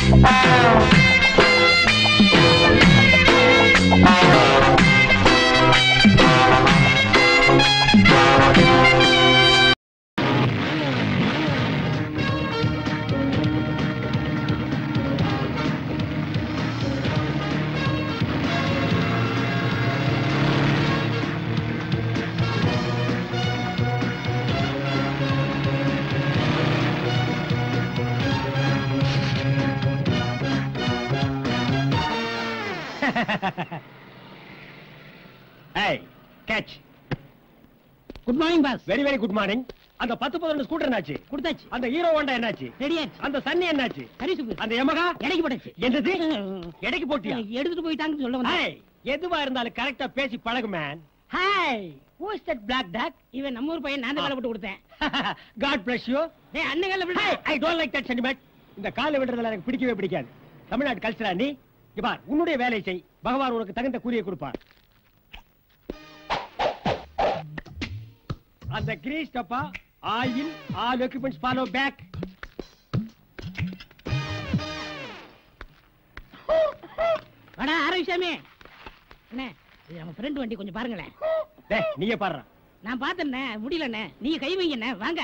ஏய் catch good morning boss very very good morning அந்த பத்து பதினொன்று ஸ்கூட்டர் என்னாச்சு கொடுத்தாச்சு அந்த ஹீரோ ஹோண்டா என்னாச்சு ரெடியாச்சு அந்த சன்னி என்னாச்சு சரி சுப்பு அந்த யமகா இடைக்கு போட்டாச்சு என்னது எடைக்கு போட்டியா எடுத்துட்டு போயிட்டாங்கன்னு சொல்ல வந்தேன் ஹாய் எதுவா இருந்தாலும் கரெக்டா பேசி பழகு man hi who is that black dog இவன் நம்ம ஊர் பையன் நான் தான் வேலை போட்டு கொடுத்தேன் காட் பிளஸ் யூ ஏய் அண்ணன் வேலை விடு I don't like that sentiment இந்த காலை விடுறதுல எனக்கு பிடிக்கவே பிடிக்காது தமிழ்நாட்டு கல்ச்சரா நீ இங்க பார் உன்னுடைய வேலை செய் பகவான் உனக்கு தகுந்த கூலியை கொடுப்பார் அந்த கிரீஸ் டப்பா oil all equipments follow back வாடா ஆரோக்கியசாமி அண்ணே இது நம்ம ஃப்ரெண்ட் வண்டி கொஞ்சம் பாருங்களேன் டேய் நீயே பாடுற நான் பார்த்தேண்ணே முடியலண்ணே நீங்க கை வைங்கண்ணே வாங்க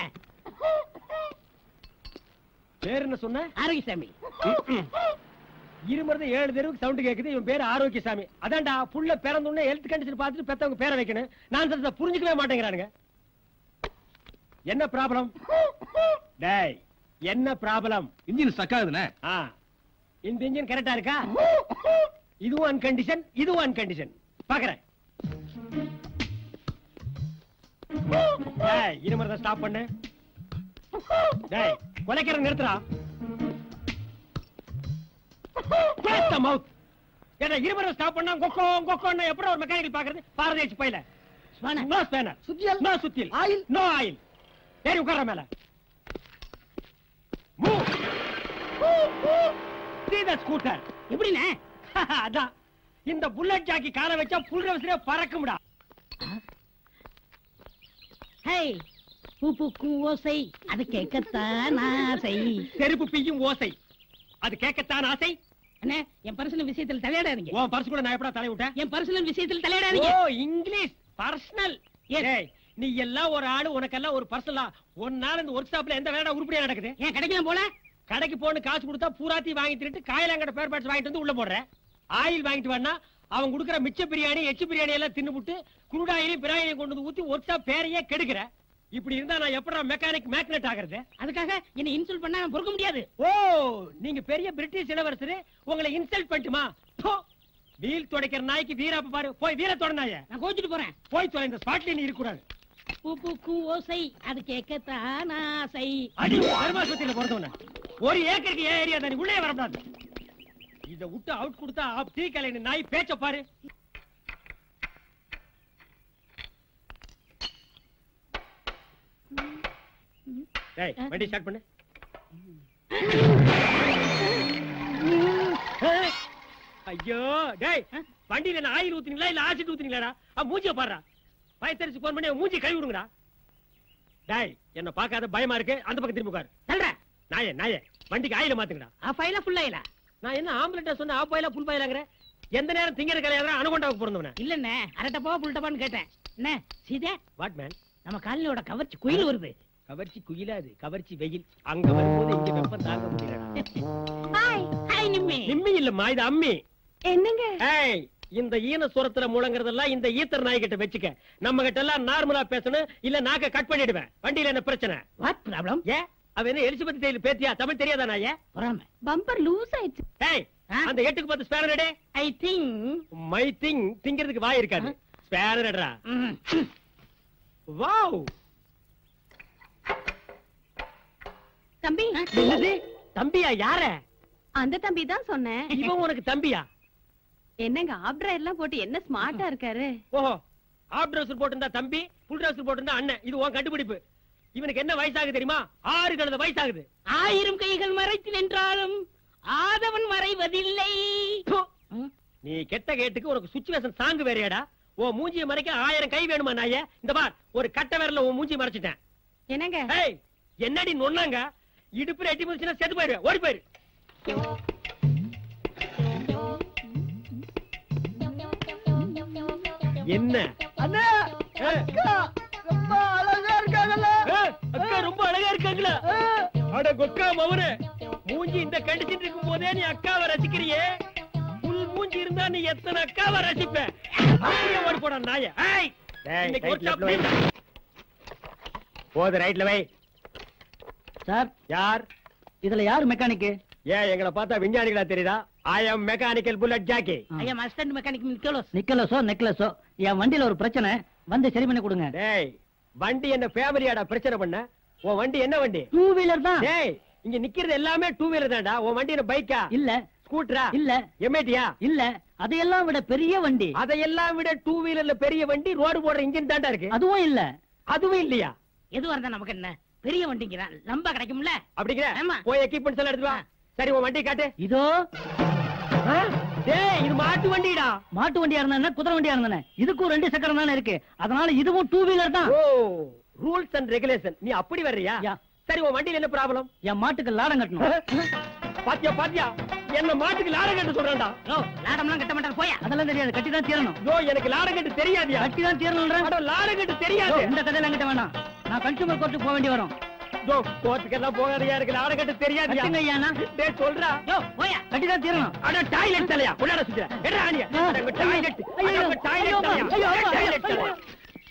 பேர் என்ன சொன்ன ஆரோக்கியசாமி இருமருந்து ஏழு தெருவுக்கு சவுண்ட் கேக்குது இவன் பேரு ஆரோக்கியசாமி அதான்டா புள்ள பிறந்தோடனே ஹெல்த் கண்டிஷன் பார்த்துட்டு பெத்தவங்க பேரை வைக்கணும் நான் சொல்றத புரிஞ்சுக்கவே மாட்டேங்கிறானுங்க என்ன ப்ராப்ளம் டேய் என்ன ப்ராப்ளம் இன்ஜின் ஸ்டக் ஆகுதுண்ணே ஆ இந்த இன்ஜின் கரெக்டா இருக்கா இதுவும் அன்கண்டிஷன் இதுவும் அன்கண்டிஷன் பாக்குறேன் டேய் இருமறத ஸ்டாப் பண்ணு டேய் கொலைக்கிற நிறுத்துறா Close the mouth. ஏடா இருமறத ஸ்டாப் பண்ணா கொக்கோ கொக்கோன்னா எப்படி ஒரு மெக்கானிக்கல் பாக்குறது பாரதேசி பையில ஸ்பானர் நோ ஸ்பேனர் சுத்தியல் நோ சுத்தியல் ஆயில் நோ ஆயில் ஏறி உட்கார்ற மேல மூவ் see the scooter எப்படிண்ணே அதான் இந்த புல்லட் ஜாக்கி காலை வச்சா புல் ரவசிலே பறக்கும்டா ஹே பூ பூக்கும் ஓசை அது கேட்கத்தான் ஆசை செருப்பு பிய்யும் ஓசை அது கேட்கத்தான் ஆசை அண்ணே என் பர்சனல் விஷயத்தில் தலையிடாதீங்க உன் பர்ஸ் கூட நான் எப்படா தலை விட்டேன் என் பர்சனல் விஷயத்தில் ஓ தலையிடாதீங்க இங்கிலீஷ் பர்சனல் Yes. ஏய் நீ எல்லாம் ஒரு ஆளு உனக்கெல்லாம் ஒரு பர்சனலா ஒன்னால இந்த ஒர்க் ஷாப்ல எந்த வேலை உருப்படியா நடக்குது ஏன் கிடைக்கலாம் போல கடைக்கு போன்னு காசு கொடுத்தா பூராத்தி வாங்கி திருட்டு காயலாங்கட பேர் பேட்ஸ் வாங்கிட்டு வந்து உள்ள போடுற ஆயில் வாங்கிட்டு வேணா அவன் கொடுக்குற மிச்ச பிரியாணி எச்சு பிரியாணி எல்லாம் தின்னுபுட்டு குருடாயிலையும் பிராயிலையும் கொண்டு வந்து ஊத்தி ஒர்க் ஷாப் பேரையே கெடுக்கிற இப்படி இருந்தா நான் எப்படா மெக்கானிக் மேக்னெட் ஆகுறது அதுக்காக என்ன இன்சல்ட் பண்ணா நான் பொறுக்க முடியாது ஓ நீங்க பெரிய பிரிட்டிஷ் இளவரசர் உங்களை இன்சல்ட் பண்ணட்டுமா போ. வீல் துடைக்கிற நாய்க்கு வீராப்ப பாரு போய் வீர தொட நாய நான் கோச்சிட்டு போறேன் போய் தொலை இந்த ஸ்பாட்ல நீ இருக்கக்கூடாது பூ பூக்கும் ஓசை அது கேட்கத்தான் ஆசை அடி தர்மாஸ்பத்திரியில பிறந்தவன ஒரு ஏக்கருக்கு ஏன் ஏரியா தான் உள்ளே வரக்கூடாது இத விட்டு அவுட் கொடுத்தா ஆப் டீ கலைன்னு நாய் பேச்ச பாரு டேய் வண்டி ஸ்டார்ட் பண்ணு ஐயோ டேய் வண்டியில என்ன ஆயில் ஊத்துனீங்களா இல்ல ஆசிட் ஊத்துனீங்களாடா ஆ மூஞ்சிய பாருடா பயத்தரிச்சு போன் பண்ணி மூஞ்சி கழுவி விடுங்கடா டேய் என்ன பார்க்காத பயமா இருக்கு அந்த பக்கம் திரும்பி உட்காரு தல்ற நாயே நாயே வண்டிக்கு ஆயில மாத்துங்கடா ஆஃப் ஆயிலா ஃபுல் ஆயிலா நான் என்ன ஆம்புலன்ட்ட சொன்ன ஆப் ஆயிலா புல் பாயிலாங்கிற எந்த நேரம் திங்கிற கலையாத அனுகொண்டாவுக்கு பிறந்தவன இல்லண்ணே அரட்டப்பா புல்டப்பான்னு கேட்டேன் என்ன சீதே வாட் மேன் நம்ம காலனியோட கவர்ச்சி குயில் வருது கவர்ச்சி குயிலா அது கவர்ச்சி வெயில் அங்க வரும்போது இங்க வெப்பம் தாங்க முடியல ஹாய் ஹாய் நிம்மி நிம்மி இல்லம்மா இது அம்மி என்னங்க ஏய் இந்த ஈன சுரத்துல முழங்குறதெல்லாம் இந்த ஈத்தர் நாய் கிட்ட வச்சுக்க நம்ம கிட்ட எல்லாம் நார்மலா பேசணும் இல்ல நாக்க கட் பண்ணிடுவேன் வண்டியில என்ன பிரச்சனை வாட் ப்ராப்ளம் ஏன் அவ என்ன எலிசபெத் டெய்லர் பேத்தியா தமிழ் தெரியாதா நாயே பொறாம பம்பர் லூஸ் ஆயிடுச்சு ஏய் ஆ? அந்த எட்டுக்கு பத்து ஸ்பேனர் எடு ஐ திங்க் மை திங் திங்கிறதுக்கு வாய் இருக்காது ஸ்பேனர் எடுறா வாவ் தம்பி என்னது தம்பியா யார அந்த தம்பி தான் சொன்னேன் இவன் உனக்கு தம்பியா என்னங்க ஆப்டர் எல்லாம் போட்டு என்ன ஸ்மார்ட்டா இருக்காரு ஓஹோ ஆப் ட்ரெஸ் போட்டிருந்தா தம்பி புல் ட்ரெஸ் போட்டிருந்தா அண்ணன் இது உன் கண்டுபிடிப்பு இவனுக்கு என்ன வயசாகுது தெரியுமா ஆறு கழுத வயசாகுது ஆயிரம் கைகள் மறைத்து நின்றாலும் ஆதவன் மறைவதில்லை ப்பு. ம், நீ கெட்ட கேட்டுக்கு உனக்கு சுச்சுவேஷன் சாங்கு வேறையாடா உன் மூஞ்சியை மறைக்க ஆயிரம் கை வேணுமா நாயே இந்த பார் ஒரு கட்ட விரல்ல உன் மூஞ்சி மறைச்சிட்டேன் என்னங்க ஏய் என்னடி நொன்னாங்க இடுப்புல எட்டி முடிச்சுன்னா செத்து போயிடுவேன் ஓடி போயிரு என்ன அண்ணே ஏ, அக்கா ரொம்ப அழகா இருக்காங்கல்ல ஏ, அக்கா ரொம்ப அழகா இருக்காங்களா அட கொக்கா மவனே மூஞ்சி இந்த கண்டிச்சிட்டு இருக்கும் போதே நீ அக்காவை ரசிக்கிறியே புல் மூஞ்சி இருந்தா நீ எத்தனை அக்காவை ரசிப்ப அப்படியே ஓடி போடா நாய ஏய், இன்னைக்கு ஒரு top line. போது ரைட்ல வை சார் யார் இதுல யாரு மெக்கானிக் ஏன் எங்களை பார்த்தா விஞ்ஞானிகளா தெரியுதா I am mechanical Bullet Jackie ஐயா அசிஸ்டன்ட் மெக்கானிக் நிக்கலோஸ் நிக்கலஸோ நெக்லஸோ என் வண்டியில ஒரு பிரச்சனை வந்து சரி பண்ணி கொடுங்க டேய் வண்டி என்ன ஃபேமிலியாடா பிரச்சனை பண்ண உன் வண்டி என்ன வண்டி டூ வீலர் தான் டேய் இங்க நிக்கிறது எல்லாமே டூ வீலர் தான்டா உன் வண்டி என்ன பைக்கா இல்ல ஸ்கூட்டரா இல்ல எம்ஏடியா இல்ல அதையெல்லாம் விட பெரிய வண்டி அதையெல்லாம் விட டூ வீலர்ல பெரிய வண்டி ரோடு போடுற இன்ஜின் தான்டா இருக்கு அதுவும் இல்ல அதுவும் இல்லையா எதுவா இருந்தா நமக்கு என்ன பெரிய வண்டிங்கிறான் லம்பா கிடைக்கும்ல அப்படிங்கிற ஆமா. போய் எக்யூப்மெண்ட்ஸ் எல்லாம் எடுத்து வா சரி உன் வண்டி காட்டு இதோ ஆ? டேய் இது மாட்டு வண்டிடா மாட்டு வண்டியா இருந்தானே குதிரை வண்டியா இருந்தானே இதுக்கும் ரெண்டு சக்கரம் தானே இருக்கு அதனால இதுவும் டூ வீலர் தான் ஓ ரூல்ஸ் அண்ட் ரெகுலேஷன் நீ அப்படி வர்றியா யா. சரி உன் வண்டியில என்ன ப்ராப்ளம் என் மாட்டுக்கு லாடம் கட்டணும் பாத்தியா பாத்தியா என்ன மாட்டுக்கு லாடம் கட்டு சொல்றான்டா ஓ லாடம்லாம் கட்ட மாட்டாங்க போயா அதெல்லாம் தெரியாது கட்டி தான் தீரணும் யோ எனக்கு லாடம் கட்டு தெரியாதியா கட்டி தான் தீரணும்ன்ற அட லாடம் கட்டு யோ, தெரியாது இந்த கதையில என்கிட்ட வேணாம் நான் கன்சூமர் கோர்ட்டுக்கு போக வேண்டி வரும் யோ கோர்ட்டுக்கெல்லாம் போகாதயா எனக்கு லாடம் கட்டு தெரியாதியா கட்டுங்க ஐயாண்ணா டேய் சொல்றா யோ போயா கட்டி தான் தீரணும் அட டாய்லெட் தலையா உள்ளார சுத்துற எடா ஆனியா ஆ. அங்க டாய்லெட் ஐயோ, அங்க டாய்லெட் ஐயோ, தலையா ஐயோ, ஐயோ, டாய்லெட் ஐயோ. தலையா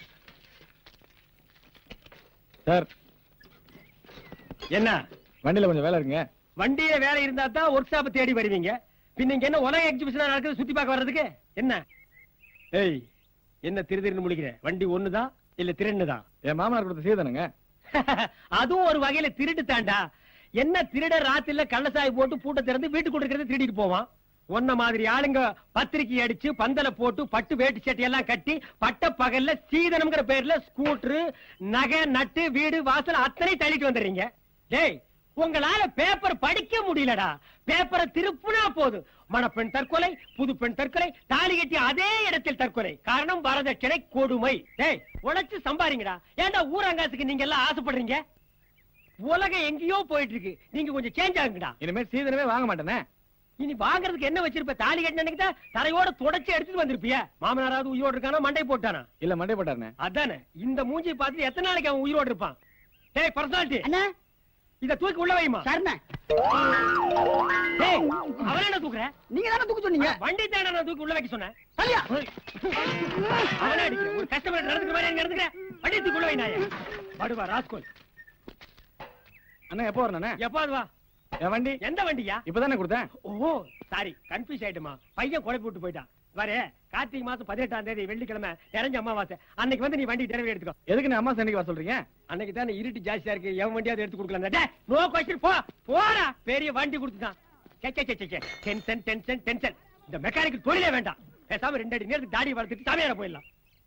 சார் என்ன வண்டியில கொஞ்சம் வேலை இருக்குங்க வண்டியில வேலை இருந்தா தான் ஒர்க் ஷாப் தேடி வருவீங்க பின்ன இங்க என்ன உலக எக்ஸிபிஷன் நடக்குது சுத்தி பார்க்க வர்றதுக்கு என்ன ஏய் என்ன திரு திருன்னு முடிக்கிற வண்டி ஒண்ணுதான் இல்ல திருண்ணுதான் என் மாமனார் கொடுத்த சீதனுங்க அதுவும் ஒரு வகையில திருட்டு தாண்டா என்ன திருட ராத்திரில கள்ளசாய் போட்டு பூட்டை திறந்து வீட்டுக்குள்ள இருக்கிறத திருடிட்டு போவான் உன்ன மாதிரி ஆளுங்க பத்திரிக்கை அடிச்சு பந்தல போட்டு பட்டு வேட்டி சட்டை எல்லாம் கட்டி பட்ட பகல்ல சீதனம்ங்கிற பேர்ல ஸ்கூட்டரு நகை நட்டு வீடு வாசல் அத்தனை தள்ளிட்டு வந்துடுறீங்க டேய் உங்களால பேப்பர் படிக்க முடியலடா பேப்பரை திருப்புனா போதும் மணப்பெண் தற்கொலை புது பெண் தற்கொலை தாலி கட்டி அதே இடத்தில் தற்கொலை காரணம் வரதட்சணை கொடுமை டேய் உழைச்சு சம்பாரிங்கடா ஏன்டா ஊரங்காசுக்கு நீங்க எல்லாம் ஆசைப்படுறீங்க உலகம் எங்கேயோ போயிட்டு இருக்கு நீங்க கொஞ்சம் சேஞ்ச் ஆகுங்கடா இனிமேல் சீதனமே வாங்க மாட்டேனே இனி வாங்குறதுக்கு என்ன வச்சிருப்ப தாலி கட்டின அன்னைக்கு தான் தரையோட தொடச்சி எடுத்துட்டு வந்திருப்பிய மாமனாராவது உயிரோடு இருக்கானா மண்டை போட்டானா இல்ல மண்டை போட்டாருண்ணே அதானே இந்த மூஞ்சி பார்த்து எத்தனை நாளைக்கு அவன் உயிரோடு இருப்பான் டேய் பர்சனாலிட்டி அண்ணா இத தூக்கி உள்ள வைமா சரிண்ணே டேய் அவன என்ன தூக்குற நீங்க தானே தூக்க சொன்னீங்க வண்டி தானே நான் தூக்கி உள்ள வைக்க சொன்னேன் சரியா அவனே அடிக்கிற ஒரு கஸ்டமர் நடந்துக்கிற மாதிரி அங்க நடந்துக்கிற வண்டி தூக்கி உள்ள வை நாயே படுவா ராஸ்கோல் அண்ணா எப்போ வரணுண்ணே எப்பாவது வா என் வண்டி எந்த வண்டியா இப்பதானே கொடுத்தேன் ஓ சாரி கன்ஃபியூஸ் ஆயிட்டுமா பையன் குழப்பி விட்டு போயிட்டான் வரே கார்த்திகை மாசம் பதினெட்டாம் தேதி வெள்ளிக்கிழமை நிறைஞ்ச அமாவாசை அன்னைக்கு வந்து நீ வண்டி டெலிவரி எடுத்துக்கோ எதுக்கு நீ அம்மா சண்டைக்கு வர சொல்றீங்க அன்னைக்கு தான் இருட்டு ஜாஸ்தியா இருக்கு எவன் வண்டியாவது எடுத்து கொடுக்கலாம் நோ கொஸ்டின் போ போடா பெரிய வண்டி கொடுத்துட்டான் சே, சே, சே, சே, சே. டென்ஷன் டென்ஷன் டென்ஷன் இந்த மெக்கானிக் தொழிலே வேண்டாம் பேசாம ரெண்டு அடி நேரத்துக்கு தாடி வளர்த்துட்டு சாமியார போயிடலாம்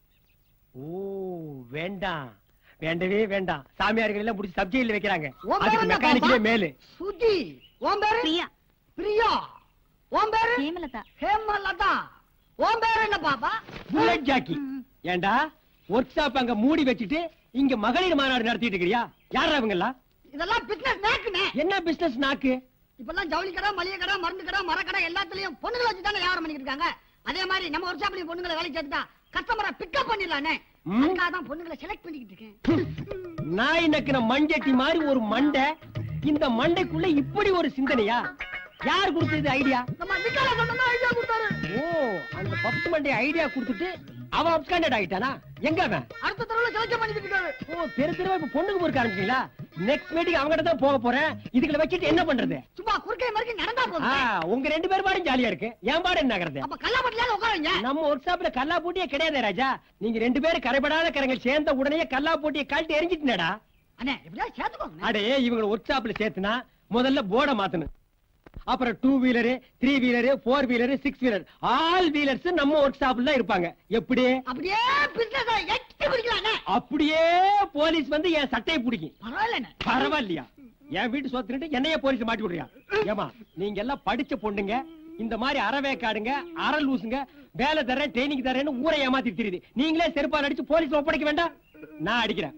ஓ வேண்டாம் வேண்டவே வேண்டாம் சாமியார்கள் எல்லாம் முடிச்சு சப்ஜெக்ட்ல வைக்கிறாங்க உன் பேர் அதுக்கு என்ன மெக்கானிக்கே பாப்பா? மேலு சுஜி உன் பேரு பிரியா பிரியா உன் பேரு ஹேமலதா ஹேமலதா உன் பேரு என்ன பாப்பா புல்லட் ஜாக்கி ஏண்டா ஒர்க் ஷாப் அங்க மூடி வச்சுட்டு இங்க மகளிர் மாநாடு நடத்திட்டு இருக்கிறியா யாரா இவங்க எல்லாம் இதெல்லாம் பிசினஸ் நேக்குனே என்ன பிசினஸ் நாக்கு இப்பெல்லாம் ஜவுளி கடை மளிகை கடை மருந்து கடை மரக்கடை எல்லாத்துலயும் பொண்ணுங்களை வச்சு தானே வியாபாரம் பண்ணிட்டு இருக்காங்க அதே மாதிரி நம்ம ஒரு ஷாப்லயும் பொண்ணுங்களை வேலைக்கு சேர்த்துட்டா கஸ்டமரை பிக்கப் பண்ணிடலானே ம். அதுக்காக தான் பொண்ணுங்களை செலக்ட் பண்ணிக்கிட்டு இருக்கேன் நாய் நக்கின மண்சட்டி மாதிரி ஒரு மண்டை இந்த மண்டைக்குள்ள இப்படி ஒரு சிந்தனையா யார் கொடுத்தது ஐடியா நம்ம விக்கால சொன்னா ஐடியா கொடுத்தாரு ஓ அந்த பப்ஸ் மண்டை ஐடியா கொடுத்துட்டு அவன் அப்காண்டட் ஆயிட்டானா எங்க அவன் அடுத்த தடவை செலக்ட் பண்ணிட்டு இருக்காரு ஓ தெரு தெருவா இப்ப பொண்ணுக்கு பொறுக்க ஆரம்பிச்சீங்களா நெக்ஸ்ட் மீட்டிங் அவங்ககிட்ட தான் போக போறேன் இதுகளை வச்சுட்டு என்ன பண்றது சும்மா குறுக்கை மறுக்கை நடந்தா ஆ, போதும் உங்க ரெண்டு பேர் பாடும் ஜாலியா இருக்கு என் பாடு என்ன ஆகுறது அப்ப கல்லாப்பட்டியால உட்காருங்க நம்ம ஒர்க் ஷாப்ல கல்லா போட்டியே கிடையாது ராஜா நீங்க ரெண்டு பேரும் கரைபடாத கரங்கள் சேர்ந்த உடனே கல்லா போட்டியை கழட்டி எரிஞ்சிட்டுனடா அண்ணே எப்படியா சேர்த்துக்கோங்க அடே இவங்க ஒர்க் ஷாப்ல சேர்த்துனா முதல்ல போர்டை மாத்தணும் அப்புறம் two wheeler three wheeler four wheeler six wheeler all wheelers நம்ம ஒர்க் ஷாப்ல தான் இருப்பாங்க எப்படி அப்படியே பிசினஸ் எட்டி பிடிக்கலாண்ணே அப்படியே போலீஸ் வந்து என் சட்டையை பிடிக்கும் பரவாயில்லண்ணே பரவாயில்லையா என் வீட்டு சொத்துட்டு என்னைய போலீஸ் மாட்டி விடுறியா ஏமா நீங்க எல்லாம் படிச்ச பொண்ணுங்க இந்த மாதிரி அறவேக்காடுங்க அற லூசுங்க வேலை தரேன் ட்ரைனிங் தரேன்னு ஊரை ஏமாத்தி தெரியுது நீங்களே செருப்பால் அடிச்சு போலீஸ் ஒப்படைக்க வேண்டாம் நான் அடிக்கிறேன்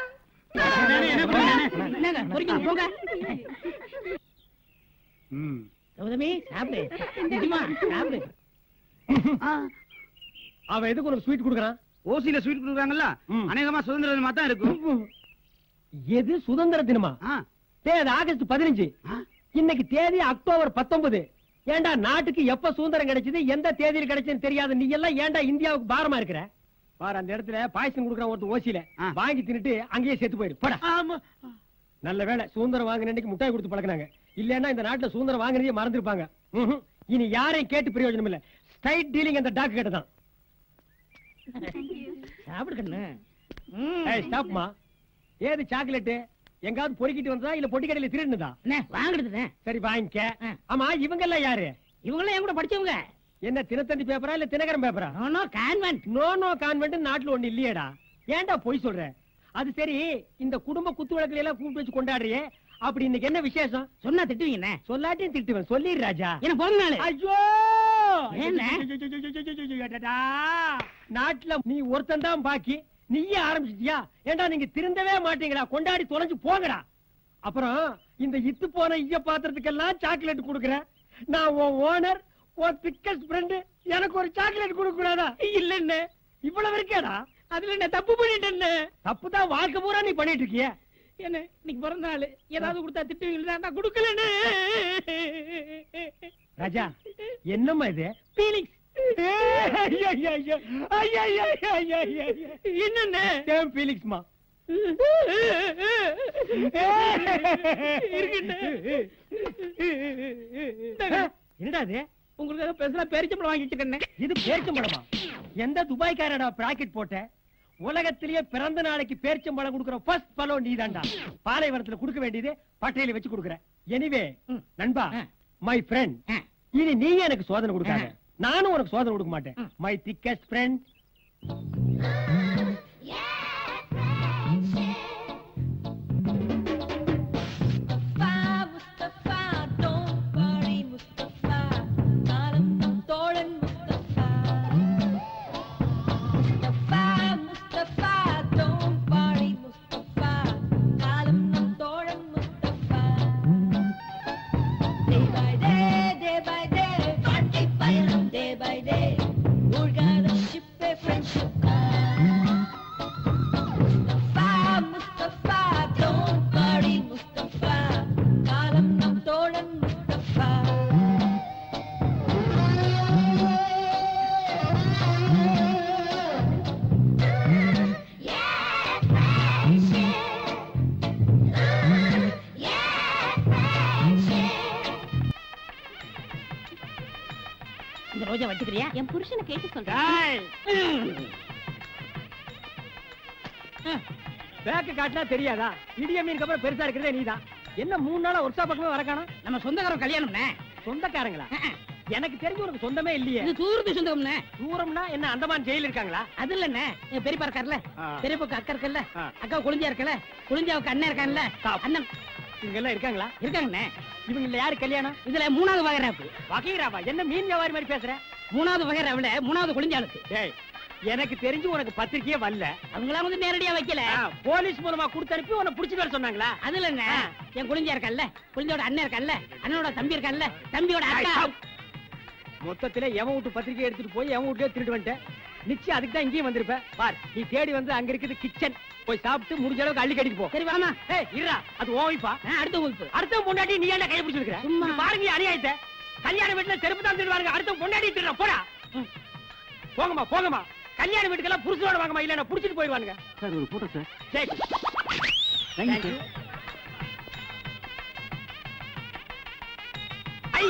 என்னங்க பொறுக்கீங்க போங்க ம். கௌதமி சாப்பிடு நிஜமா சாப்பிடு அவன் எதுக்கு உனக்கு ஸ்வீட் கொடுக்குறான் ஓசியில ஸ்வீட் கொடுக்குறாங்கல்ல ம். அநேகமா சுதந்திர தினமா தான் இருக்கும் எது சுதந்திர தினமா ஆ, தேதி ஆகஸ்ட் பதினஞ்சு ஆ. இன்னைக்கு தேதி அக்டோபர் பத்தொன்பது ஏன்டா நாட்டுக்கு எப்ப சுதந்திரம் கிடைச்சது எந்த தேதியில் கிடைச்சதுன்னு தெரியாத நீ எல்லாம் ஏன்டா இந்தியாவுக்கு பாரமா இருக்கிற பாரு அந்த இடத்துல பாயசம் கொடுக்குறான் ஒருத்தன் ஓசியில ஆ. வாங்கி தின்னுட்டு அங்கேயே செத்து போயிடு போடா ஆமா. நல்ல வேளை சுதந்திரம் வாங்கின அன்னைக்கு முட்டாய் கொடுத்து பழக்கினாங்க இல்லன்னா இந்த நாட்டுல சுதந்திரம் வாங்குறதே மறந்துருப்பாங்க ம்ஹும். இனி யாரையும் கேட்டு பிரயோஜனம் இல்ல ஸ்ட்ரைட் டீலிங் அந்த டாக் கிட்ட தான் சாப்பிடு கண்ணு ஏய் ஸ்டாப்மா ஏது சாக்லேட் எங்காவது பொறுக்கிட்டு வந்ததா இல்ல பொட்டி கடையில திருடுனதா என்ன வாங்கிடுதுண்ணே சரி வாங்கிக்க ஆ. ஆமா இவங்க எல்லாம் யாரு இவங்களாம் என் கூட படிச்சவங்க என்ன தினத்தந்தி பேப்பரா இல்ல தினகரம் பேப்பரா no convent no no convent நாட்டுல ஒண்ணு இல்லையேடா ஏன்டா பொய் சொல்ற அது சரி இந்த குடும்ப குத்து விளக்குல எல்லாம் கூப்பிட்டு வச்சு கொண்டாடுறியே அப்படி இன்னைக்கு என்ன விசேஷம் சொன்னா திட்டுவீங்கண்ணே சொல்லாட்டியும் திட்டுவேன் சொல்லிடு ராஜா என்ன பிறந்த நாள் ஐயோ என்ன? அடடா. நாட்டுல நீ ஒருத்தன் தான் பாக்கி நீயே ஆரம்பிச்சிட்டியா ஏண்டா நீங்க திருந்தவே மாட்டீங்களா கொண்டாடி தொலைஞ்சு போங்கடா அப்புறம் இந்த இத்து போன ஈய பாத்திரத்துக்கெல்லாம் சாக்லேட் கொடுக்குறேன் நான் உன் ஓனர் உன் திக்கஸ்ட் ஃப்ரெண்டு எனக்கு ஒரு சாக்லேட் கொடுக்க கூடாதா இல்லன்னு இவ்வளவு இருக்கேடா அதுல என்ன தப்பு பண்ணிட்டேன்னு தப்பு தான் வாழ்க்கை பூரா நீ பண்ணிட்டு இருக்கிய என்ன இன்னைக்கு பிறந்த நாள் ஏதாவது கொடுத்தா திட்டுவீங்களா நான் கொடுக்கலன்னு ராஜா என்னம்மா இது பீலிங்ஸ் என்னென்ன சேம் ஃபீலிக்ஸ்மா என்னடா இது உங்களுக்காக பெருசா பேரிச்சம்பளம் வாங்கிட்டு இருக்கேன் இது பேரிச்சம்பழமா எந்த துபாய்க்காரடா பிராக்கெட் போட்ட உலகத்திலேயே பிறந்த நாளைக்கு பேரிச்சம்பழம் கொடுக்கிற ஃபர்ஸ்ட் பழம் நீதான்டா பாலைவனத்துல கொடுக்க வேண்டியது பட்டையில வச்சு கொடுக்குற எனிவே ம். நண்பா ஆ. மை ஃப்ரெண்ட் ஆ. இனி நீ எனக்கு சோதனை கொடுக்காத நானும் உனக்கு சோதனை கொடுக்க மாட்டேன் ம். My thickest friend Mustafa, Mustafa, don't worry, Mustafa. நானும் நம் தோழன் Mustafa. Mustafa, Mustafa, don't worry, Mustafa. நானும் நம் தோழன் Mustafa. Day by day, day by day, வாழ்க்கை பயணம் day by day. மூழ்காத ship A friendship Mustafa, Mustafa, don't worry, Mustafa. காலம் நம் தோழன் Mustafa. இந்த ரோஜா வச்சுக்கிறியா என் புருஷனை கேட்டு சொல்றேன் பேக்கு காட்டினா தெரியாதா இடிய மீனுக்கு அப்புறம் பெருசா இருக்கிறதே நீதான் என்ன மூணு நாளா ஒர்க் பக்கமே வரக்கானா நம்ம சொந்தக்காரன் கல்யாணம்ண்ணே சொந்தக்காரங்களா எனக்கு தெரிஞ்சு உனக்கு சொந்தமே இல்லையே இது தூரத்து சொந்தம்ண்ணே தூரம்னா என்ன அந்தமான் ஜெயில் இருக்காங்களா அது இல்லண்ணே என் பெரியப்பா இருக்கார்ல ஆ. பெரியப்பாக்கு அக்கா இருக்கல்ல ஆ. அக்கா குளிஞ்சா இருக்கல குளிஞ்சாவுக்கு அண்ணன் இருக்கான்ல Stop. அண்ணன் இவங்க எல்லாம் இருக்காங்களா இருக்காங்கண்ணே இவங்க யாரு கல்யாணம் இதுல மூணாவது வகைராப்பு வகைராவா என்ன மீன் வியாபாரி மாதிரி பேசுற மூணாவது வகைராவுல மூணாவது குளிஞ்சாளுக்கு டேய் எனக்கு தெரிஞ்சு உனக்கு பத்திரிக்கையே வரல அவங்களாம் வந்து நேரடியா வைக்கல ஆ, போலீஸ் மூலமா கொடுத்து அனுப்பி உன்னை புடிச்சிட்டு வர சொன்னாங்களா அது இல்லண்ணே என் குளிஞ்சா இருக்கல்ல குளிஞ்சோட அண்ணன் இருக்கல்ல அண்ணனோட தம்பி இருக்கல்ல தம்பியோட அக்கா மொத்தத்துல எவன் வீட்டு பத்திரிக்கை எடுத்துட்டு போய் எவன் வீட்லயே திருட்டு வந்துட்டேன் நிச்சயம் அதுக்கு தான் இங்கேயும் வந்திருப்ப பார் நீ தேடி வந்து அங்க இருக்குது கிச்சன் போய் சாப்பிட்டு முடிஞ்ச அளவுக்கு அள்ளி கட்டிட்டு போ சரி வாமா ஏய் இருடா அது ஓவிப்பா ஆ, அடுத்த வகுப்பு அடுத்த பொண்டாட்டி நீ ஏன்டா கை பிடிச்சிருக்கிற சும்மா. பாருங்க அநியாயத்தை கல்யாண வீட்டுல செருப்பு தான் திருடுவாங்க அடுத்த பொண்டாட்டி திருடுற போடா போங்கம்மா போங்கம்மா கல்யாண வீட்டுக்கெல்லாம் புருஷனோட வாங்கம்மா இல்ல நான் புடிச்சிட்டு போயிடுவானுங்க சார் ஒரு போட்டோ சார் சரி thank you Thank sir you. I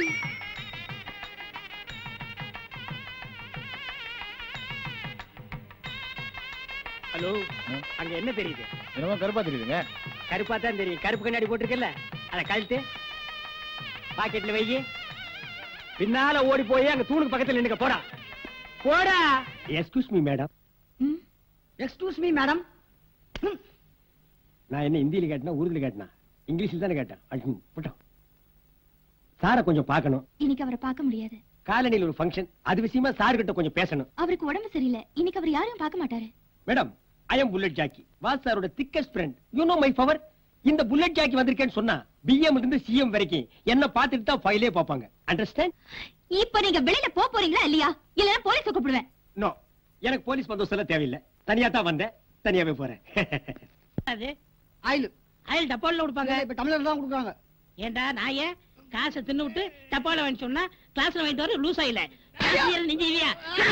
hello அங்க என்ன தெரியுது என்னமோ கருப்பா தெரியுதுங்க கருப்பா தான் தெரியும் கருப்பு கண்ணாடி போட்டிருக்கல அத கழட்டு பாக்கெட்ல வை பின்னால ஓடி போய் அங்க தூணுக்கு பக்கத்துல நின்னுக்க போடா போடா excuse me madam excuse me madam நான் என்ன ஹிந்தியில கேட்டனா உருதுல கேட்டனா இங்கிலீஷ்ல தானே கேட்டேன் அடிச்சு போட்டோம் சாரை கொஞ்சம் பார்க்கணும் இன்னைக்கு அவரை பார்க்க முடியாது காலனியில் ஒரு ஃபங்க்ஷன் அது விஷயமா சார் கிட்ட கொஞ்சம் பேசணும் அவருக்கு உடம்பு சரியில்லை இன்னைக்கு அவர் யாரையும் பார்க்க மாட்டாரு madam I am Bullet Jackie was சாரோட thickest friend you know my power இந்த புல்லட் ஜாக்கி வந்திருக்கேன்னு சொன்னா பிஎம் இருந்து சிஎம் வரைக்கும் என்ன பார்த்துட்டு தான் ஃபைலே பார்ப்பாங்க அண்டர்ஸ்டாண்ட் இப்ப நீங்க வெளியில போக போறீங்களா இல்லையா இல்லன்னா போலீஸ் கூப்பிடுவேன் நோ எனக்கு போலீஸ் பந்தோபஸ்து எல்லாம் தேவையில்லை தனியா தான் வந்தேன் தனியாவே போறேன் அது ஆயில் ஆயில் டப்பால கொடுப்பாங்க இப்ப தமிழர் தான் கொடுக்குறாங்க ஏண்டா நாயே காசை தின்னு விட்டு டப்பால வாங்கி சொன்னா கிளாஸ்ல வாங்கிட்டு வர லூஸ் ஆயில நிஞ்சிவியா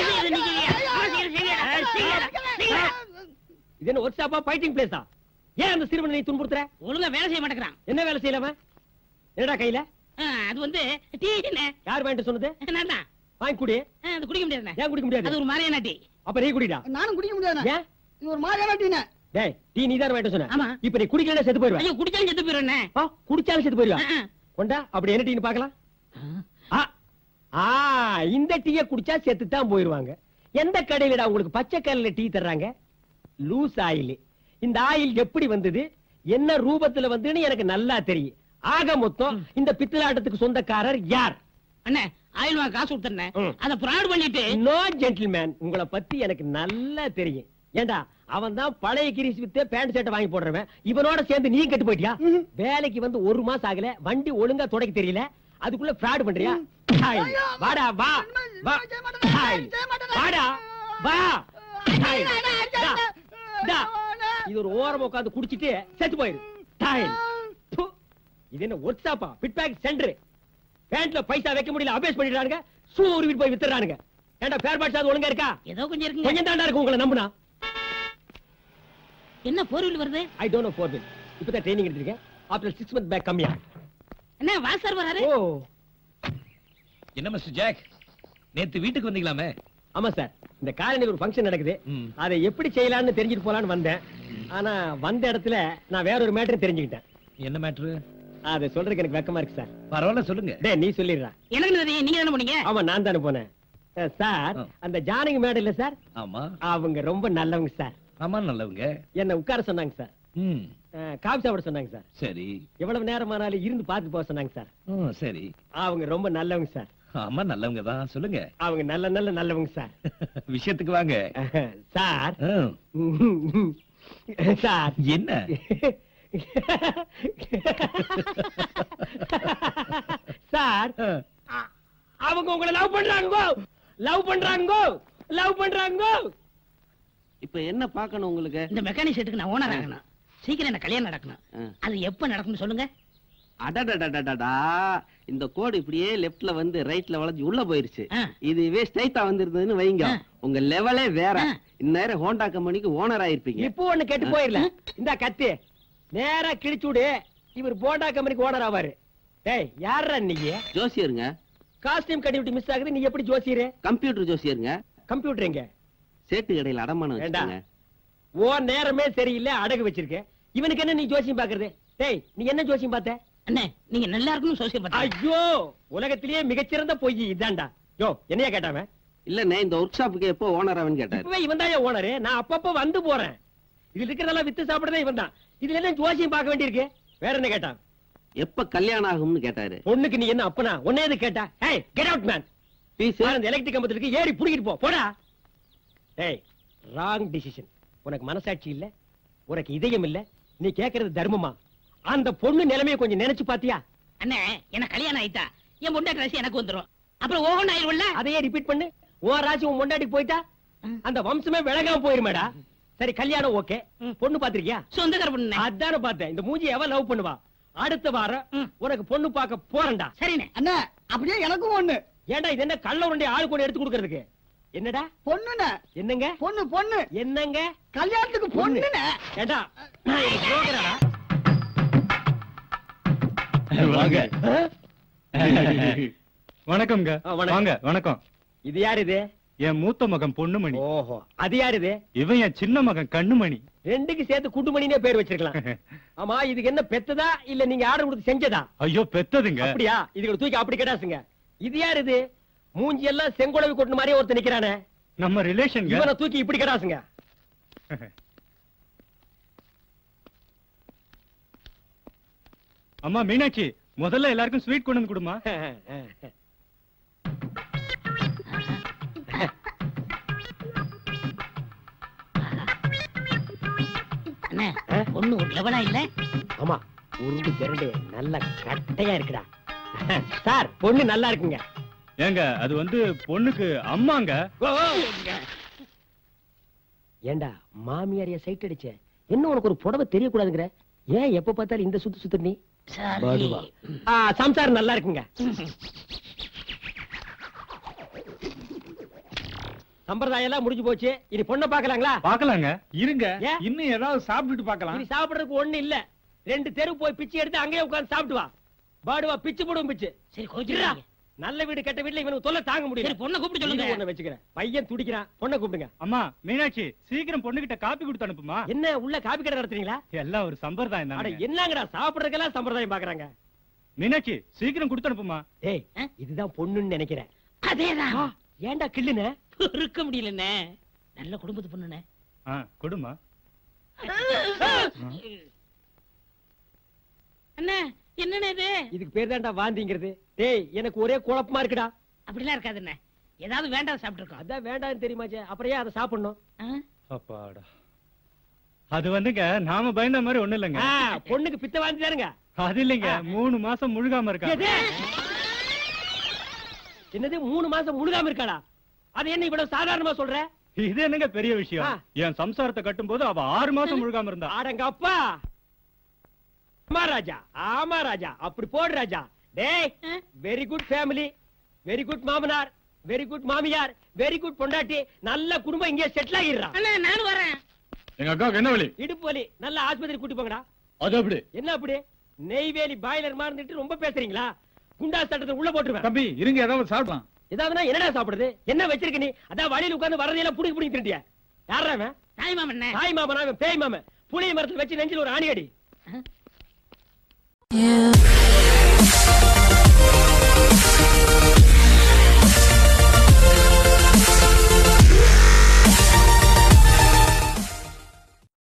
இது என்ன ஒர்க் ஷாப்பா ஃபைட்டிங் பிளேஸா ஏன் அந்த சிறுவனை நீ துன்புறுத்துற ஒழுங்கா வேலை செய்ய மாட்டேங்கிறான் என்ன வேலை செய்யலாம என்னடா கையில ஆ, அது வந்து டீ யார் வாங்கிட்டு சொன்னது நான் தான் வாங்கி குடி அது குடிக்க முடியாதுண்ணே ஏன் குடிக்க முடியாது அது ஒரு மாதிரியான டீ அப்ப நீ குடிடா நானும் குடிக்க முடியாது ஏன் இது ஒரு மாதிரியான டீனே டேய் டீ நீ தான் வாங்கிட்டு சொன்ன ஆமா. இப்ப நீ குடிக்கலன்னா செத்து போயிருவ ஐயோ குடிச்சாலும் செத்து போயிடுண்ணே ஆ, குடிச்சாலும் செத்து போயிருவா கொண்டா அப்படி என்ன டீன்னு பார்க்கலாம் ஆ, ஆ இந்த டீய குடிச்சா செத்து தான் போயிருவாங்க எந்த கடையிலடா உங்களுக்கு பச்சை கல்ல டீ தர்றாங்க லூஸ் ஆயில் இந்த ஆயில் எப்படி வந்தது என்ன ரூபத்துல வந்துன்னு எனக்கு நல்லா தெரியும் ஆக மொத்தம் இந்த பித்தலாட்டத்துக்கு சொந்தக்காரர் யார் அண்ணே ஆயில் வாங்க காசு கொடுத்துறேன் ம். அதை ப்ராட் பண்ணிட்டு நோ ஜென்டில்மேன் உங்களை பத்தி எனக்கு நல்லா தெரியும் ஏண்டா அவன் தான் பழைய கிரிஸ் வித்து பேண்ட் ஷர்ட் வாங்கி போடுறவன் இவனோட சேர்ந்து நீ கெட்டு போயிட்டியா வேலைக்கு வந்து ஒரு மாசம் ஆகல வண்டி ஒழுங்கா துடைக்க தெரியல அதுக்குள்ள ஃப்ராட் பண்றியா ஹாய். வாடா வா வா ஹாய். வாடா வா ஹாய். டா, டா. இது ஒரு ஓரமா உட்கார்ந்து குடிச்சிட்டு செத்து போயிரு டாய். ப்பு. இது என்ன ஒர்க் ஷாப்பா பிட் பேக் சென்டர் பேண்ட்ல பைசா வைக்க முடியல அபேஸ் பண்ணிடுறானுங்க ஷூ உருவிட்டு போய் வித்துறானுங்க ஏண்டா பேர் பாட்ஸ் ஒழுங்கா இருக்கா ஏதோ கொஞ்சம் இருக்குங்க கொஞ்சம் தாண்டா இருக்கு உங்களை நம்புனா என்ன போர் வீல் வருது I don't know four wheel இப்பதான் ட்ரைனிங் எடுத்திருக்கேன் ஆஃப்டர் சிக்ஸ் மந்த் பேக் கம்மியா என்ன வா சார் வராரு ஓ என்ன மிஸ்டர் ஜாக் நேத்து வீட்டுக்கு வந்தீங்களாமே ஆமா சார் இந்த காலனியில் ஒரு ஃபங்க்ஷன் நடக்குது ம். அதை எப்படி செய்யலாம்னு தெரிஞ்சுட்டு போலான்னு வந்தேன் ஆனா வந்த இடத்துல நான் வேற ஒரு மேட்டர் தெரிஞ்சுக்கிட்டேன் என்ன மேட்ரு அதை சொல்றதுக்கு எனக்கு வெக்கமா இருக்கு சார் பரவாயில்ல சொல்லுங்க டேய் நீ சொல்லிடுறா எனக்கு தெரியும் நீங்க என்ன பண்ணீங்க ஆமா நான் தானே போனேன் அஹ், சார் ஆ. அந்த ஜானகி மேடம் இல்ல சார் ஆமா அவங்க ரொம்ப நல்லவங்க சார் ஆமா நல்லவங்க என்ன உட்கார சொன்னாங்க சார் ம் அஹ், காபி சாப்பிட சொன்னாங்க சார் சரி எவ்வளவு நேரமானாலும் இருந்து பார்த்து போக சொன்னாங்க சார் ம் சரி அவங்க ரொம்ப நல்லவங்க சார் ஆமா நல்லவங்க தான் சொல்லுங்க அவங்க நல்ல நல்ல நல்லவங்க சார் விஷயத்துக்கு வாங்க சார் ம். சார் என்ன சார் அ- அவங்க உங்களை லவ் பண்றாங்க லவ் பண்றாங்க லவ் பண்றாங்க இப்ப என்ன பார்க்கணும் உங்களுக்கு இந்த மெக்கானிக் செட்டுக்கு நான் ஓனர் ஆகணும் சீக்கிரம் என்ன கல்யாணம் நடக்கணும் ஆ. அது எப்ப நடக்கும்னு சொல்லுங்க அடடடடடடா இந்த கோடு இப்படியே லெஃப்ட்ல வந்து ரைட்ல வளைஞ்சு உள்ள போயிருச்சு ஆ. இதுவே ஸ்ட்ரைட்டா வந்திருந்ததுன்னு வைங்க ஆ. உங்க லெவலே வேற ஆ. இந்நேரம் ஹோண்டா கம்பெனிக்கு ஓனர் ஆயிருப்பீங்க இப்போ ஒண்ணு கெட்டு போயிரல இந்த கத்தி நேரா கிழிச்சு விடு இவர் போண்டா கம்பெனிக்கு ஓனர் ஆவாரு டேய் யாரா நீ ஜோசியருங்க காஸ்டியூம் கட்டி விட்டு மிஸ் ஆகுது நீ எப்படி ஜோசியரு கம்ப்யூட்டர் ஜோசியருங்க கம்ப்யூட்டர் எங்க சேட்டு கடையில அடமானம் ஏண்டா? வச்சுக்கோங்க ஓ நேரமே சரியில்லை அடகு வச்சிருக்க இவனுக்கு என்ன நீ ஜோசியம் பாக்குறது டேய் நீ என்ன ஜோசியம் பார்த்த அண்ணே நீங்க நல்லா இருக்கணும் சோசியல் பார்த்தா ஐயோ உலகத்திலேயே மிகச்சிறந்த பொய் இதான்டா யோ என்னையா கேட்டாவன் இல்லண்ணே இந்த ஒர்க் ஷாப்புக்கு எப்போ ஓனர் ஆவன்னு கேட்டாரு இப்பவே இவன் தான் ஓனரு நான் அப்பப்ப வந்து போறேன் இதுல இருக்கிறதெல்லாம் வித்து சாப்பிடுறதே இவன் தான் இதுல என்ன ஜோசியம் பார்க்க வேண்டியிருக்கு வேற என்ன கேட்டான் எப்ப கல்யாணம் ஆகும்னு கேட்டாரு பொண்ணுக்கு நீ என்ன அப்பனா உன்னே எது கேட்டா ஹே கெட் அவுட் மேன் பீஸ் அந்த எலக்ட்ரிக் கம்பத்துக்கு ஏறி புடிக்கிட்டு போ போடா டேய் ராங் டிசிஷன் உனக்கு மனசாட்சி இல்ல உனக்கு இதயம் இல்ல நீ கேக்குறது தர்மமா அந்த பொண்ணு நிலைமைய கொஞ்சம் நினைச்சு பாத்தியா அண்ணே எனக்கு கல்யாணம் ஆயிட்டா என் பொண்டா ட்ரெஸ் எனக்கு வந்துரும் அப்புறம் ஓகன் ஆயிரும்ல அதையே ரிப்பீட் பண்ணு உன் ராசி உன் முண்டாட்டிக்கு போயிட்டா அந்த வம்சமே விளங்காம போயிருமேடா சரி கல்யாணம் ஓகே பொண்ணு பாத்திருக்கியா சொந்தக்கார பொண்ணு அதான பார்த்தேன் இந்த மூஞ்சி எவன் லவ் பண்ணுவா அடுத்த வாரம் ம். உனக்கு பொண்ணு பார்க்க போறேன்டா சரிண்ணே அண்ணா அப்படியே எனக்கும் ஒண்ணு ஏன்டா இது என்ன கள்ள உருண்டை ஆளு கூட எடுத்து கொடுக்கறதுக்கு என்னடா பொண்ணுண்ணே என்னங்க பொண்ணு பொண்ணு என்னங்க கல்யாணத்துக்கு பொண்ணுண்ணே ஏண்டா நான் இது broker-ஆடா? வாங்க ஆ? வணக்கம்ங்க ஆ, வணக்கம். வாங்க வணக்கம் இது யார் இது என் மூத்த மகன் பொண்ணுமணி ஓஹோ அது யார் இது இவன் என் சின்ன மகன் கண்ணுமணி ரெண்டுக்கு சேர்த்து குண்டுமணினே பேர் வச்சிருக்கலாம் ஆமா இதுக்கு என்ன பெத்ததா இல்ல நீங்க ஆர்டர் கொடுத்து செஞ்சதா ஐயோ பெத்ததுங்க அப்படியா இதுக்கு தூக்கி அப்படி கேட்டாசுங்க இது யார் இது மூஞ்சி எல்லாம் செங்குழவி கொட்டின மாதிரியே ஒருத்தர் நிக்கிறானே நம்ம ரிலேஷன்ங்க இவனை தூக்கி இப்படி கேட்டாசுங்க அம்மா மீனாட்சி முதல்ல எல்லாருக்கும் ஸ்வீட் கொண்டு வந்து கொடுமா அண்ணே ஆ? பொண்ணு ஒரு லெவலா இல்ல ஆமா உருண்டு திரண்டு நல்ல கட்டையா இருக்குடா சார் பொண்ணு நல்லா இருக்குங்க ஏங்க அது வந்து பொண்ணுக்கு அம்மாங்க ஓ, ஓ. ஏண்டா மாமியாரிய சைட் அடிச்ச என்ன உனக்கு ஒரு புடவை தெரியக்கூடாதுங்கிற ஏன் எப்ப பார்த்தாலும் இந்த சுத்து சுத்து நீ படுவா. ஆ, சம்சாரம் நல்லா இருக்குங்க சம்பிரதாயம் எல்லாம் முடிஞ்சு போச்சு இனி பொண்ணை பாக்கலாங்களா பாக்கலாங்க இருங்க ஏன்? இன்னும் ஏதாவது சாப்பிட்டுட்டு பார்க்கலாம் இனி சாப்பிடுறதுக்கு ஒண்ணு இல்ல ரெண்டு தெரு போய் பிச்சை எடுத்து அங்கேயே உட்கார்ந்து சாப்பிட்டு வா பாடுவா பிச்சு போடும் பிச்சு சரி இருடா. கோச்சிடுறாங்க நல்ல வீடு கெட்ட வீட்டுல இவனுக்கு தொல்லை தாங்க முடியல சரி பொண்ணை கூப்பிட்டு சொல்லுங்க ஒண்ணு வச்சுக்கிறேன் பையன் துடிக்கிறான் பொண்ணை கூப்பிடுங்க அம்மா மீனாட்சி சீக்கிரம் பொண்ணுகிட்ட காப்பி கொடுத்து அனுப்புமா என்ன உள்ள காபி கடை நடத்துறீங்களா எல்லாம் ஒரு சம்பிரதாயம் அட தானே என்னங்கடா சாப்பிடுறதுக்கெல்லாம் சம்பிரதாயம் பாக்குறாங்க மீனாட்சி சீக்கிரம் கொடுத்து அனுப்புமா ஏய் ஆ? இதுதான் பொண்ணுன்னு நினைக்கிறேன் அதேதான் ஆ, ஏன்டா கிள்ளுன இருக்க முடியலண்ணே நல்ல குடும்பத்து பொண்ணுண்ணே ஆ கொடுமா அண்ணே என்னண்ணே இது இதுக்கு பேர் தான்டா வாந்திங்கிறது டேய் எனக்கு ஒரே குழப்பமா இருக்குடா அப்படிலாம் இருக்காதுண்ணே ஏதாவது வேண்டாம் சாப்பிட்டுருக்கோம் அதான் வேண்டாம்னு தெரியுமாச்சே அப்புறம் ஏன் அதை சாப்பிடணும் அப்பாடா அது வந்துங்க நாம பயந்த மாதிரி ஒண்ணு இல்லைங்க ஆ, பொண்ணுக்கு பித்த வாந்தி தானுங்க அது இல்லைங்க மூணு மாசம் முழுகாம இருக்கா எது? என்னது மூணு மாசம் முழுகாம இருக்காடா அது என்ன இவ்வளவு சாதாரணமா சொல்ற இது என்னங்க பெரிய விஷயம் ஆ. என் சம்சாரத்தை கட்டும்போது அவ ஆறு மாசம் முழுகாம இருந்தா ஆடங்க அப்பா ஆமா ராஜா ஆமா ராஜா அப்படி போடு ராஜா டேய் ஆ? Very good family very good மாமனார் வெரி குட் மாமியார் வெரி குட் பொண்டாட்டி நல்ல குடும்பம் இங்கே செட்டில் ஆகிடுறான் அண்ணா நானும் வரேன் எங்க அக்காவுக்கு என்ன வழி இடுப்பு வலி நல்ல ஆஸ்பத்திரி கூட்டி போங்கடா அது அப்படி என்ன அப்படி நெய்வேலி பாய்லர் மாதிரி இருந்துட்டு ரொம்ப பேசுறீங்களா குண்டா சட்டத்தை உள்ள போட்டுருவேன் தம்பி இருங்க ஏதாவது சாப்பிடலாம் ஏதாவதுனா என்னடா சாப்பிடுறது என்ன வச்சிருக்க நீ அதான் வழியில உட்கார்ந்து வரதையெல்லாம் புடிங்க புடிங்க திண்டியா யாரா அவன் தாய் மாமண்ணே தாய் மாமன் அவன் பேய் மாமன் புளிய மரத்துல வச்சு நெஞ்சில் ஒரு ஆணி அடி ஆ? You